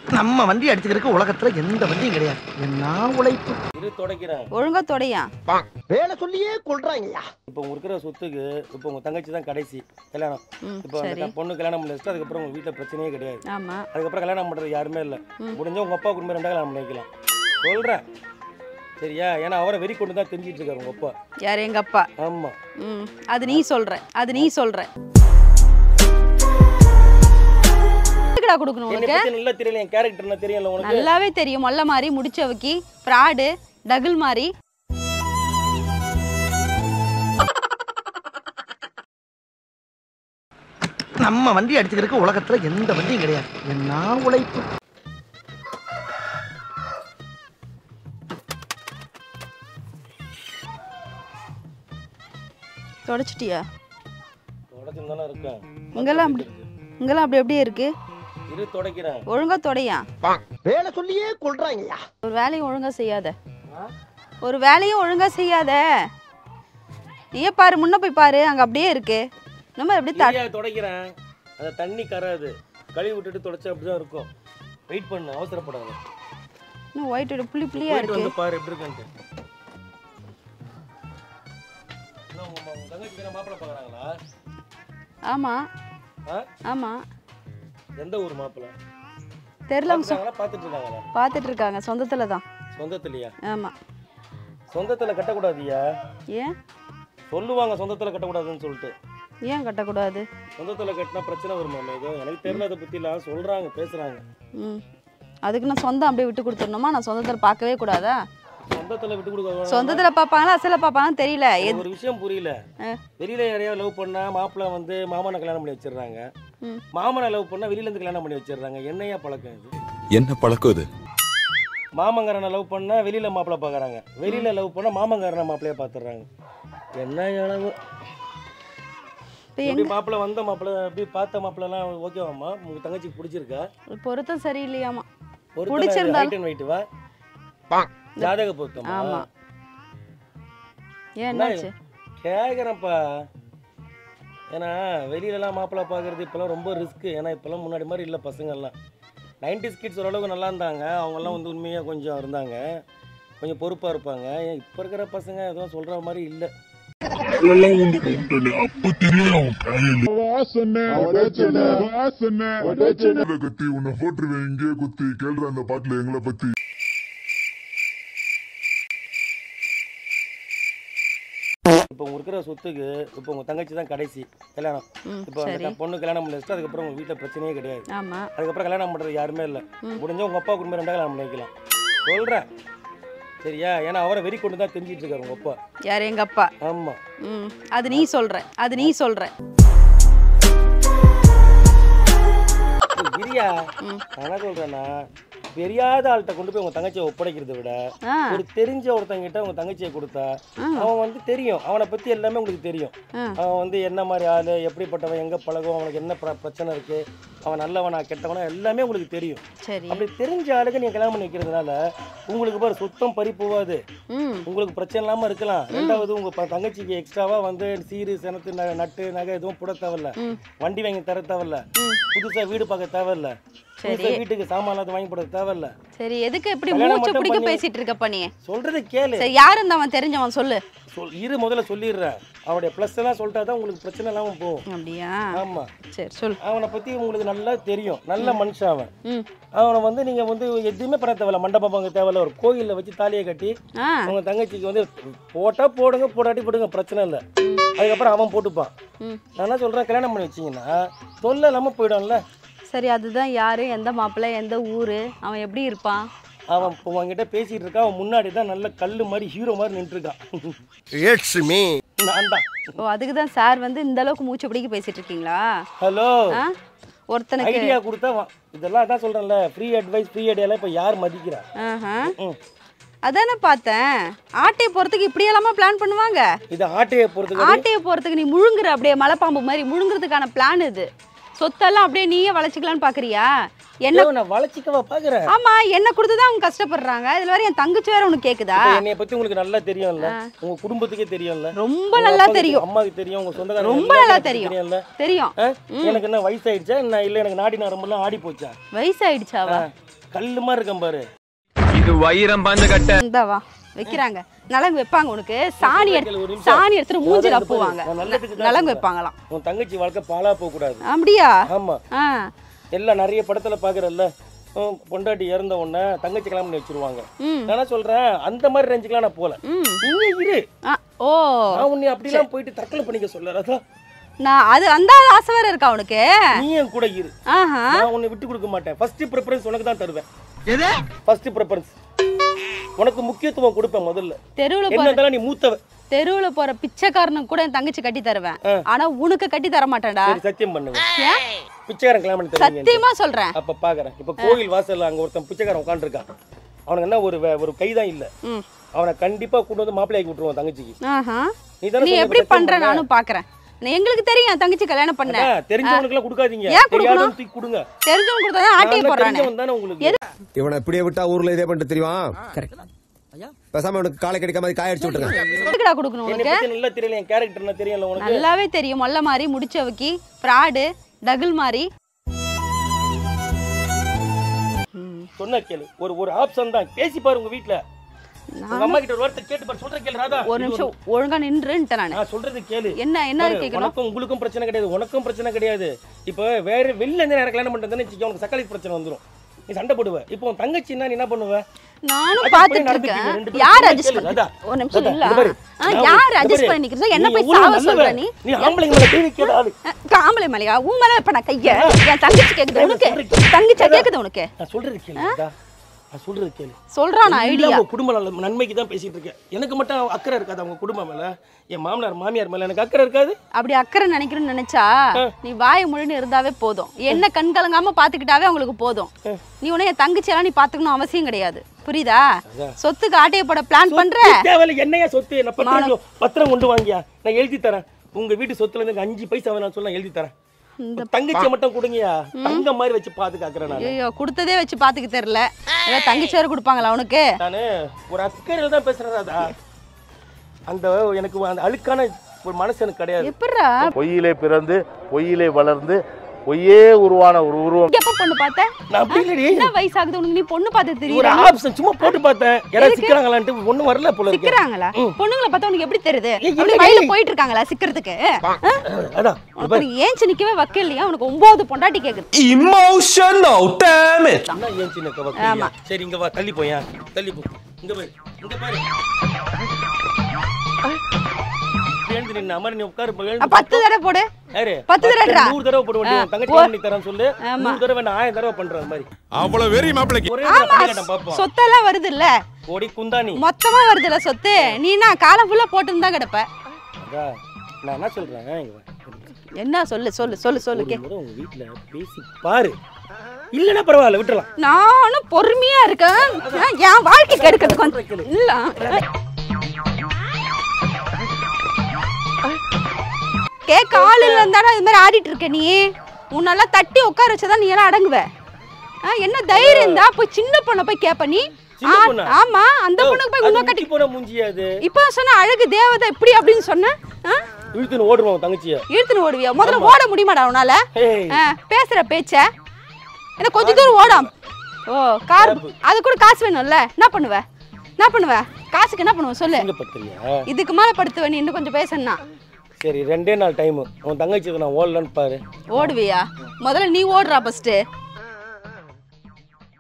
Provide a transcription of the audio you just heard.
நம்ம வண்டி அடிச்சுக்கிறதுக்கு உலகத்துல எந்த வண்டியும் கிடையாது என்ன உழைப்பு இது தொடக்கிறேன் ஒழுங்கா தொடையா வேலை சொல்லியே கொள்றாங்கய்யா இப்போ உங்க இருக்கிற சொத்துக்கு இப்போ உங்க தங்கச்சி தான் கடைசி கல்யாணம் ம் இப்போ அந்த சரி க- பொண்ணு கல்யாணம் பண்ணி வச்சுட்டு அதுக்கப்புறம் உங்க வீட்டில் பிரச்சனையே கிடையாது ஆமா அதுக்கப்புறம் கல்யாணம் பண்றது யாருமே இல்லை ம். முடிஞ்சா உங்க அப்பா குடும்பம் ரெண்டா கல்யாணம் பண்ணி வைக்கலாம் சொல்றேன் சரியா ஏன்னா அவரை வெறி கொண்டு தான் தெரிஞ்சிட்டு இருக்காரு உங்க அப்பா யார் எங்க அப்பா ஆமா ம் அது நீ சொல்ற அது நீ சொல்ற எதுக்குடா கொடுக்கணும் என்னை உனக்கு பத்தி நல்லா தெரியல என் கேரக்டர் என்ன தெரியல உனக்கு நல்லாவே தெரியும் மொல்ல மாதிரி முடிச்சவக்கி ஃப்ராடு டகுல் மாதிரி நம்ம வண்டி அடிச்சுக்கிறதுக்கு உலகத்துல எந்த வண்டியும் கிடையாது என்ன உழைப்பு தொடச்சிட்டியா தொடச்சுன்னு தானே இருக்கேன் இங்கெல்லாம் அப்படி இங்கெல்லாம் அப்படி அப்படியே இருக்கு இரு தொடக்கிறேன் ஒழுங்கா தொடையா வேலை சொல்லியே கொள்றாங்கய்யா ஒரு வேலையும் ஒழுங்கா செய்யாத ஒரு வேலையும் ஒழுங்கா செய்யாத நீயே பாரு முன்ன போய் பாரு அங்க அப்படியே இருக்கு நம்ம எப்படி த சரியா தொடக்கிறேன் அந்த தண்ணி கராது கழுவி விட்டுட்டு தொடச்சா அப்படிதான் இருக்கும் வெயிட் பண்ணு அவசரப்படாத இன்னும் ஒயிட் புள்ளி புள்ளியா போயிட்டு இருக்கு வந்து பாரு எப்படி இருக்குன்ட்டு என்ன உங்க ம- உங்க தங்கச்சி வேற மாப்பிள்ளை பார்க்கறாங்களா ஆமா ஆ? ஆமா எந்த ஊர் மாப்பிள்ளை தெரியல அவங்க சொ- பார்த்துட்டாங்களா பார்த்துட்டு இருக்காங்களா பார்த்துட்டு இருக்காங்க சொந்தத்துல தான் சொந்தத்துலயா ஆமா சொந்தத்துல கட்டக்கூடாதுயா ஏன் சொல்லுவாங்க சொந்தத்துல கட்டக்கூடாதுன்னு சொல்லிட்டு ஏன் கட்டக்கூடாது சொந்தத்துல கட்டினா பிரச்சனை வருமா ஏதோ எனக்கு தெரியல அதை பத்திலாம் சொல்றாங்க பேசுறாங்க ம் அதுக்கு நான் சொந்தம் அப்படியே விட்டு கொடுத்துடணுமா நான் சொந்தத்தில் பார்க்கவே கூடாதா சொந்தத்துல விட்டு கொடுக்க சொந்தத்தில் பார்ப்பாங்களா அசல பார்ப்பாங்கன்னு தெரியல எது ஒரு விஷயம் புரியல ஆ. வெளியில யாரையோ லவ் பண்ணா மாப்பிள்ளை வந்து மாமனை கல்யாணம் பண்ணி வச்சிடுறாங்க ம். மாமனை லவ் பண்ணா வெளியில இருந்து கல்யாணம் பண்ணி வச்சிடுறாங்க என்னையா பழக்கம் இது என்ன பழக்கம் இது மாமங்காரனை லவ் பண்ணா வெளியில மாப்பிள்ளை பார்க்கறாங்க வெளியில லவ் பண்ணா மாமங்காரனை மாப்பிள்ளைய பார்த்துடுறாங்க என்ன அளவு இப்போ எப்படி எங்க மாப்பிள்ளை வந்த மாப்பிள்ளை எப்படி பார்த்த மாப்பிள்ளைலாம் ஓகேவாம்மா உங்க தங்கச்சிக்கு பிடிச்சிருக்கா பொருத்தம் சரியில்லையாமா ஒரு பிடிச்சிருந்தாலும்- ரைட் அண்ட் வெயிட் வா ஜாதக பொருத்தமா ஆமா ஏன் என்னாச்சு கேட்குறேன்ப்பா ஏன்னா வெளியிலலாம் மாப்பிள்ளை பார்க்குறது இப்போலாம் ரொம்ப ரிஸ்க்கு ஏன்னா இப்போலாம் முன்னாடி மாதிரி இல்லை பசங்கள்லாம் நைன்டிஸ் கிட்ஸ் ஓரளவுக்கு நல்லா இருந்தாங்க அவங்கெல்லாம் வந்து உண்மையாக கொஞ்சம் இருந்தாங்க கொஞ்சம் பொறுப்பாக இருப்பாங்க இப்போ இருக்கிற பசங்க எதுவும் சொல்கிற மாதிரி இல்லை கத்தி உன்னை போட்டுருவேன் இங்கே குத்தி கேள்ற அந்த பாட்டுல எங்களை பத்தி இப்போ உங்க இருக்கிற சொத்துக்கு இப்போ உங்கள் தங்கச்சி தான் கடைசி கல்யாணம் ம் இப்போ அந்த சரி க- பொண்ணு கல்யாணம் பண்ணி வச்சுட்டு அதுக்கப்புறம் உங்கள் வீட்டில் பிரச்சனையே கிடையாது ஆமா அதுக்கப்புறம் கல்யாணம் பண்ணுறது யாருமே இல்லை ம். முடிஞ்சா உங்கள் அப்பா குடும்பம் ரெண்டா கல்யாணம் பண்ணி வைக்கலாம் சொல்கிறேன் சரியா ஏன்னா அவரை வெறி கொண்டு தான் தெரிஞ்சிட்டு இருக்காரு உங்கள் அப்பா யார் எங்க அப்பா ஆமாம் ம் அது நீ சொல்ற அது நீ சொல்ற பிரியா ம். நான் என்ன சொல்றேன்னா தெரியாத ஆள்கிட்ட கொண்டு போய் உங்க தங்கச்சியை ஒப்படைக்கிறதை விட ஆ ஒரு தெரிஞ்ச ஒருத்தங்கிட்ட உங்க தங்கச்சியை கொடுத்தா ஆ. அவன் வந்து தெரியும் அவனை பத்தி எல்லாமே உங்களுக்கு தெரியும் ஆ. அவன் வந்து என்ன மாதிரி ஆளு எப்படிப்பட்டவன் எங்க பழகும் அவனுக்கு என்ன பிர- பிரச்சனை இருக்கு அவன் நல்லவனா கெட்டவனா எல்லாமே உங்களுக்கு தெரியும் சரி அப்படி தெரிஞ்ச ஆளுக்கு நீங்க கல்யாணம் பண்ணி வைக்கிறதுனால உங்களுக்கு பாரு சுத்தம் பறி போகாது ம் உங்களுக்கு பிரச்சனை இல்லாம இருக்கலாம் ரெண்டாவது உங்க ப- தங்கச்சிக்கு எக்ஸ்ட்ராவா வந்து சீரு செனத்து ந- நட்டு நகை எதுவும் போட தேவையில்ல ம் வண்டி வாங்கி தர தேவையில்ல ம் புதுசா வீடு பார்க்க தேவையில்ல சரி. புதுசா வீட்டுக்கு சாமான் எல்லாத்தையும் வாங்கி போட தேவையில்ல சரி எதுக்கு இப்படி கல்யாணம் மூச்சு மட்டும் பிடிக்க பண்ணி- பேசிட்டு இருக்கப்ப நீ சொல்றது கேளு சரி யாரு இருந்தவன் தெரிஞ்சவன் சொல்லு சொல் இரு முதல்ல சொல்லிடுறேன் அவனுடைய ப்ளஸ் எல்லாம் சொல்லிட்டா தான் உங்களுக்கு பிரச்சனை இல்லாம போகும் அப்படியா ஆமா சரி சொல் அவனை பத்தி உங்களுக்கு நல்லா தெரியும் நல்ல மனுஷன் அவன் ம் அவனை வந்து நீங்க வந்து எதுவுமே பண்ண தேவையில்ல மண்டபம் வாங்க தேவையில்ல ஒரு கோயில்ல வச்சு தாலியை கட்டி ஆ உங்க தங்கச்சிக்கு வந்து போட்டா போடுங்க போடாட்டி போடுங்க பிரச்சனை இல்லை அதுக்கப்புறம் அவன் போட்டுப்பான் ம் நான் என்ன சொல்றேன் கல்யாணம் பண்ணி வச்சீங்கன்னா தொல்லை இல்லாம போயிடும்ல சரி அதுதான் யாரு எந்த மாப்பிள்ளை எந்த ஊரு அவன் எப்படி இருப்பான் அவன் இப்போ உங்ககிட்ட பேசிட்டு இருக்கான் அவன் முன்னாடி தான் நல்ல கல்லு மாதிரி ஹீரோ மாதிரி நின்றுருக்கான் இட்ஸ் மீ நான் தான் ஓ அதுக்கு தான் சார் வந்து இந்த அளவுக்கு மூச்சு பிடிக்க பேசிட்டு இருக்கீங்களா ஹலோ ஆ ஒருத்தனுக்கு ஐடியா கொடுத்தா வா- இதெல்லாம் அதான் சொல்றேன்ல ஃப்ரீ அட்வைஸ் ஃப்ரீ ஐடியாலாம் இப்போ யார் மதிக்கிறா ஆஹா ம். அதானே பார்த்தேன் ஆட்டையை போறதுக்கு இப்படி எல்லாமா பிளான் பண்ணுவாங்க இது ஆட்டையை பொறுத்துக்கு ஆட்டையை போறதுக்கு நீ முழுங்குற அப்படியே மலைப்பாம்பு மாதிரி முழுங்குறதுக்கான பிளான் இது சொத்தெல்லாம் அப்படியே நீயே வளைச்சிக்கலாம்னு பாக்குறியா என்ன ஏய், நான் வளச்சிக்கவா பாக்குறேன் ஆமா என்ன கொடுத்துதான் அவங்க கஷ்டப்படுறாங்க இதுல வேற என் தங்கச்சி வேற உனக்கு கேக்குதா இப்போ என்னைய பத்தி உங்களுக்கு நல்லா தெரியும்ல உங்க குடும்பத்துக்கே தெரியும்ல ரொம்ப உங்க நல்லா அப்பாவுக்கு தெரியும் அம்மாவுக்கு தெரியும் உங்க சொந்தக்காரங்க ரொம்ப எல்லாருக்கும் நல்லா பத்தி தெரியும். தெரியும்ல தெரியும் ஆ? எனக்கு என்ன வயசாயிடுச்சா என்ன இல்ல எனக்கு நாடி நரம்பெல்லாம் ஆடி போச்சா வயசாயிடுச்சாவா கல்லு மாதிரி இருக்கேன் பாரு இது வைரம் பாஞ்ச கட்ட இந்த வா வைக்கிறாங்க நலங்கு வைப்பாங்க உனக்கு சாணி ஒரு எடுத்து நிமிஷம். சாணி எடுத்துட்டு மூஞ்சில அதான் அப்புவாங்க பாரு, உன் நல்லதுக்கு தான் நலங்கு சொல்றேன். வைப்பாங்களாம் உன் தங்கச்சி வாழ்க்கை பாலா போக கூடாது அப்படியா ஆமா ஆ எல்லாம் நிறைய படத்துல பாக்குறல்ல உம், பொண்டாட்டி இறந்த உடனே தங்கச்சி கல்யாணம் பண்ணி வச்சிருவாங்க ம் நான் என்ன சொல்றேன் அந்த மாதிரி ரேஞ்சுக்கெல்லாம் நான் போல ம் நீ இரு ஆ ஓ நான் உன்னை அப்படிலாம் போயிட்டு தற்கொலை பண்ணிக்க சொல்ல ராதா நான் அது அந்த ஆசை வேற இருக்கா உனக்கு நீ என் கூட இரு ஆஹா நான் உன்னை விட்டு கொடுக்க மாட்டேன் ஃபர்ஸ்ட் ப்ரிஃபரன்ஸ் உனக்கு தான் தருவேன் எது ஃபர்ஸ்ட் ப்ரிஃபரன்ஸ் உனக்கு முக்கியத்துவம் கொடுப்பேன் முதல்ல தெருவுல என்ன போற இருந்தாலும் நீ மூத்தவ தெருவுல போற பிச்சைக்காரனுக்கு கூட என் தங்கச்சி கட்டி தருவேன் ஆனா உனக்கு கட்டி தர மாட்டேன்டா சரி சத்தியம் பண்ணுங்க ஏன்? பிச்சைக்காரன் கல்யாணம் பண்ணி தருவீங்க சத்தியமா சொல்றேன் அப்ப பாக்குறேன் இப்ப கோயில் வாசல்ல அங்க ஒருத்தன் பிச்சைக்காரன் உட்காந்துருக்கான் அவனுக்கு என்ன ஒரு வே- ஒரு கைதான் இல்ல ம் அவனை கண்டிப்பா கொண்டு வந்து மாப்பிள்ளையாக்கி விட்டுருவான் தங்கச்சிக்கு ஆஹா நீ தானே நீ சொன்ன எப்படி இப்ப பண்ற சத்தியம் பண்ண? நானும் பாக்குறேன் நான் எங்களுக்கு தெரியும் என் தங்கச்சி கல்யாணம் பண்ண அதான், தெரிஞ்சவனுக்கு எல்லாம் கொடுக்காதீங்க ஏன் கொடுக்கணும்? தெரியாதவன் தூக்கி கொடுங்க தெரிஞ்சவங்க கொடுத்தா ஆட்டையை நான் போடுறானே தெரிஞ்சவன் தானே உங்களுக்கு இவனை இப்படியே விட்டா ஊர்ல இதே பண்ணிட்டு தெரியும் பேசாம அவனுக்கு காலை கிடைக்க மாதிரி காய அடிச்சு விட்டுருங்க எதுக்குடா கொடுக்கணும் என்னை உனக்கு பத்தி நல்லா தெரியல என் கேரக்டர் என்ன தெரியல உனக்கு நல்லாவே தெரியும் மொல்ல மாதிரி முடிச்சவக்கி ஃப்ராடு டகுல் மாதிரி சொன்ன கேளு ஒரு ஒரு ஆப்ஷன் தான் பேசி பாரு உங்க வீட்ல உங்க அம்மா கிட்ட ஒரு வார்த்தை கேட்டு பாரு சொல்ற கேளு ராதா ஒரு நிமிஷம் ஒழுங்கா நின்றுன்ட்டேன் நானு நான் சொல்றது கேளு என்ன என்ன பாரு, கேட்கணும் உனக்கும் உங்களுக்கும் பிரச்சனை கிடையாது உனக்கும் பிரச்சனை கிடையாது இப்போ வேற வெளில இருந்து எனக்கு கல்யாணம் பண்றதுன்னு வச்சுக்கோ உனக்கு சக்காளி பிரச்சனை வந்துரும் நீ சண்டை போடுவ இப்போ உன் தங்கச்சி என்ன நீ என்ன பண்ணுவ நானும் அது பாத்துட்டு போய் நடந்துப்பீங்க, இருக்கேன் ரெண்டு பேரும் யார் சும்மா அட்ஜஸ்ட் கேளு, பண்ணி ராதா. ஒரு நிமிஷம் ராதா, இல்ல இங்க பாரு. ஆ, நான் யார் இங்க அட்ஜஸ்ட் பாரு. பண்ணி நிக்கிறதோ என்ன நீ போய் எவ்வளவு சாவ நல்லவ. சொல்ற நீ நீ ஆம்பளைங்க மேல கை வைக்காத ஆளு காமலை மலையா உன் மேல இப்ப நான் கைய என் தங்கச்சி கேக்குது உனக்கு சொல்றேன். தங்கச்சியா கேக்குது உனக்கு நான் சொல்றது கேளு ராதா. நான் சொல்றது கேளு சொல்றான் எல்லாம் ஐடியா உங்க குடும்ப நல நன்மைக்கு தான் பேசிட்டு இருக்கேன் எனக்கு மட்டும் அக்கறை இருக்காது அவங்க குடும்பம் மேல என் மாமனார் மாமியார் மேல எனக்கு அக்கறை இருக்காது அப்படி அக்கறை நினைக்கிறேன்னு நினைச்சா நீ வாய் முழுன்னு இருந்தாவே போதும் என்ன கண் கலங்காம பாத்துக்கிட்டாவே அவங்களுக்கு போதும் நீ உன்ன என் தங்கச்சியெல்லாம் நீ பாத்துக்கணும் அவசியம் கிடையாது புரியுதா சொத்துக்கு ஆட்டைய போட பிளான் பண்ற தேவையில்ல என்னையா சொத்து நான் பத்திரம் பத்திரம் கொண்டு வாங்கியா நான் எழுதி தரேன் உங்க வீட்டு சொத்துல இருந்து எனக்கு அஞ்சு பைசா வேணாம் சொல்ல எழுதி தரேன் தங்கச்சியை மட்டும் கொடுங்கயா தங்க மாதிரி வச்சு பாதுகாக்கிறேன் நான் ஐயோ கொடுத்ததே வச்சு பாத்துக்க தெரியல ஏதோ தங்கச்சி வேற கொடுப்பாங்களா உனக்கு நானு ஒரு அக்கறையில் தான் பேசுறேன் ராதா அந்த எனக்கு அந்த அழுக்கான ஒரு மனசு எனக்கு கிடையாது எப்படிரா பொய்யிலே பிறந்து பொய்யிலே வளர்ந்து பொய்யே உருவான ஒரு உருவம் எப்ப பொண்ணு பார்த்த நான் அப்படி இல்லடி என்ன வயசாகுது உனக்கு நீ பொண்ணு பார்த்து ஒரு தெரியுதா ஆப்ஷன் சும்மா போட்டு பார்த்தேன் யாராவது சிக்கிறாங்களான்ட்டு ஒண்ணும் வரல போல இருக்கு சிக்கிறாங்களா பொண்ணுங்களை பார்த்தா உனக்கு எப்படி தெரியுது ஏய், அப்படி இல்லடி. வயல்ல போயிட்டு இருக்காங்களா சிக்கிறதுக்கு அதான் உனக்கு நீ ஏஞ்சி நிக்கவே வக்க இல்லையா உனக்கு ஒன்பது பொண்டாட்டி கேக்குது Emotional damage. என்ன ஏன் சின்ன கவா சரி இங்க வா தள்ளி போயா தள்ளி போ இங்க பாரு இங்க பாரு எழுந்து நின்னு அமர் நீ உட்காரு போய் அ, எழுந்து பத்து தடவை போடு யாரு பத்து தடவைடா. நூறு தடவை போட வேண்டிய ஆ, தங்கச்சி ஓ. பண்ணி தரேன் சொல்லு நூறு தடவை நான் ஆயிரம் தடவை பண்றேன் அது மாதிரி அவ்வளவு வெறி மாப்பிளைக்கு ஒரே தடவை பண்ணி காட்டேன் பாப்போம் சொத்தெல்லாம் வருது இல்ல ஓடி குந்தாணி மொத்தமா வருதுல்ல சொத்து நீ என்ன காலம் ஃபுல்லா போட்டுன்னு தான் கிடப்ப அதான், நான் என்ன சொல்றேன் இங்க வா. என்ன சொல்லு சொல்லு சொல்லு சொல்லு ஒரு கே முறை உங்க வீட்டுல பேசி பாரு இல்லைன்னா பரவாயில்ல விட்டுறலாம் நானும் பொறுமையா இருக்கேன் ஆ, என் வாழ்க்கை கெடுக்கிறதுக்கு வந்து இல்ல கேட்க ஆள் இல்லைந்தாடா இது மாதிரி ஆடிட்டு இருக்க நீ உன்னெல்லாம் தட்டி உட்கார வச்சதான் நீ எல்லாம் அடங்குவ ஆ, என்ன தைரியம் தான் போய் சின்ன பொண்ணை போய் கேப்ப நீ சின்ன ஆ, பொண்ணா? ஆமா அந்த பொண்ணுக்கு போய் அது இன்னும் கட்டி முத்தி போன மூஞ்சியா அது இப்போ சொன்ன அழகு தேவதை இப்படி அப்படின்னு சொன்ன ஆ? இழுத்துன்னு ஓடுவோம் தங்கச்சிய இழுத்துன்னு ஓடுவியா முதல்ல ஓட முடியுமாடா உன்னால ஏய் ஆ, பேசுற பேச்ச என்ன கொஞ்ச தூரம் ஓடாம் ஓ கார் அது கூட காசு வேணும்ல என்ன பண்ணுவ என்ன பண்ணுவ காசுக்கு என்ன பண்ணுவ சொல்லு எங்க பத்திரியா இதுக்கு மேல படுத்துவ நீ இன்னும் கொஞ்சம் பேசணும்னா சரி ரெண்டே நாள் டைம் உன் தங்கச்சிக்கு நான் ஓடலன்னு பாரு ஓடுவியா முதல்ல நீ ஓடுறா ஃபர்ஸ்ட்